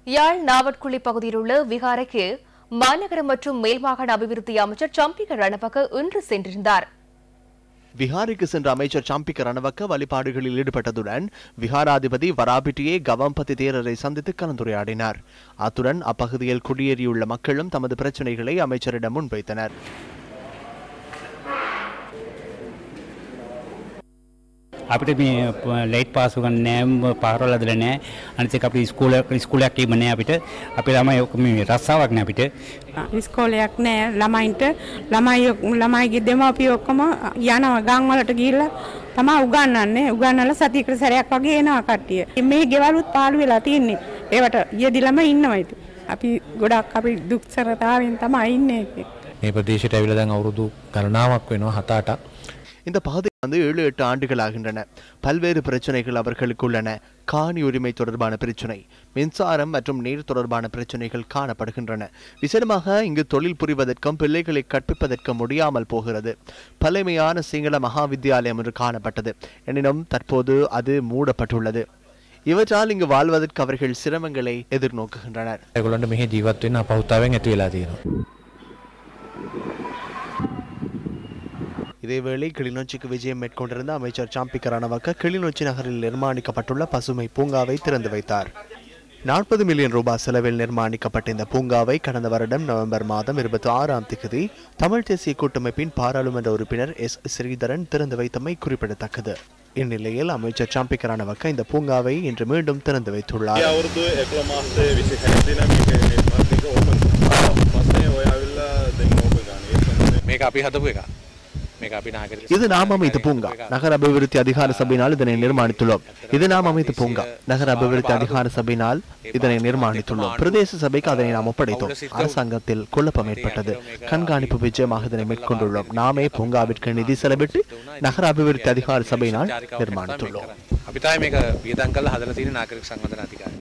யாழ் நாவட்குழி பகுதியில் உள்ள விகாரைக்கு மாநகர மற்றும் மேல்மாகாண அபிவிருத்தி அமைச்சர் சம்பிக ரணபக இன்று சென்றிருந்தார் விஹாரிக்கு சென்ற அமைச்சர் சாம்பிக்க ரணவக்க வழிபாடுகளில் ஈடுபட்டதுடன் விஹாராதிபதி வராபிட்டியே கவம்பதி தேரரை சந்தித்து கலந்துரையாடினார் அத்துடன் அப்பகுதியில் குடியேறியுள்ள மக்களும் தமது பிரச்சினைகளை அமைச்சரிடம் முன்வைத்தனர் අපිට මේ ලයිට් පාසු ගන්න නෑ පාරවල් අදලා නෑ අනිත් එක අපි ස්කූල ස්කූලයක් තිබ්බ නෑ අපිට අපේ ළමයි ඔක්කොම මේ රස්සාවක් නෑ අපිට ඉස්කෝලයක් නෑ ළමයින්ට ළමයි ළමයිගේ දෙමව්පිය ඔක්කොම යනවා ගම් වලට ගිහිල්ලා තමා උගන්වන්නේ උගන්වලා සතියකට සැරයක් වගේ එනවා කට්ටිය. මේ ගෙවලුත් පාළු වෙලා තියෙන්නේ. ඒවට යෙදිලම ඉන්නවා ඉතින්. අපි ගොඩක් අපි දුක්සරතාවෙන් තමයි ඉන්නේ. මේ ප්‍රදේශයට ඇවිල්ලා දැන් අවුරුදු ගණනාවක් වෙනවා හත අටක්. இந்த பகுதி வந்து ஏழு எட்டு ஆண்டுகளாகின்றன பல்வேறு பிரச்சனைகள் அவர்களுக்கு உள்ளன காணி உரிமை தொடர்பான பிரச்சனை மின்சாரம் மற்றும் நீர் தொடர்பான பிரச்சனைகள் காணப்படுகின்றன விசேடமாக இங்கு தொழில் புரிவதற்கும் பிள்ளைகளை கற்பிப்பதற்கும் முடியாமல் போகிறது பழமையான சிங்கள மகா வித்தியாலயம் ஒன்று காணப்பட்டது எனினும் தற்போது அது மூடப்பட்டுள்ளது இவற்றால் இங்கு வாழ்வதற்கு அவர்கள் சிரமங்களை எதிர்நோக்குகின்றனர் ඒගොල්ලන්ට මෙහි ජීවත් වෙන්න අපහසුතාවයෙන් ඇති වෙලා තියෙනවා. இதேவேளை கிளிநொச்சிக்கு விஜயம் மேற்கொண்டிருந்த அமைச்சர் சாம்பிக்க ரணவக்க கிளிநொச்சி நகரில் நிர்மாணிக்கப்பட்டுள்ள பசுமை பூங்காவை திறந்து வைத்தார் நாற்பது மில்லியன் ரூபாய் செலவில் நிர்மாணிக்கப்பட்ட இந்த பூங்காவை கடந்த வருடம் நவம்பர் மாதம் இருபத்தி ஆறாம் திகதி தமிழ் தேசிய கூட்டமைப்பின் பாராளுமன்ற உறுப்பினர் எஸ் ஸ்ரீதரன் திறந்து வைத்தமை குறிப்பிடத்தக்கது இந்நிலையில் அமைச்சர் சாம்பிக்க ரணவக்க இந்த பூங்காவை இன்று மீண்டும் திறந்து வைத்துள்ளார் අවුරුදු එකල මාසේ විසි හැදින මේක නිර්මාතික ඕපන් පස්සේ ඔය ඇවිල්ලා දෙන්න ඕප ගන්න මේක අපි හදපු එක. මේක අපි නාගරික இது நாம் அமைத்த பூங்கா நகர அபிவிருத்தி அதிகார சபையினால் இதனை நிர்மாணித்துள்ளோம் இது நாம் அமைத்த பூங்கா நகர அபிவிருத்தி அதிகார சபையினால் இதனை நிர்மாணித்துள்ளோம் பிரதேச சபைக்கு அதனை நாம் ஒப்படைத்தோம் அரசாங்கத்தில் குழப்பம் ஏற்பட்டது கண்காணிப்பு விஜயமாக இதனை மேற்கொண்டுள்ளோம் நாமே பூங்காவிற்கு நிதி செலவிட்டு நகர அபிவிருத்தி அதிகார சபையினால் நிர்மாணித்துள்ளோம் අපි තමයි මේක වියදම් කරලා හදලා තියෙන නාගරික සංවර්ධන අධිකාරිය.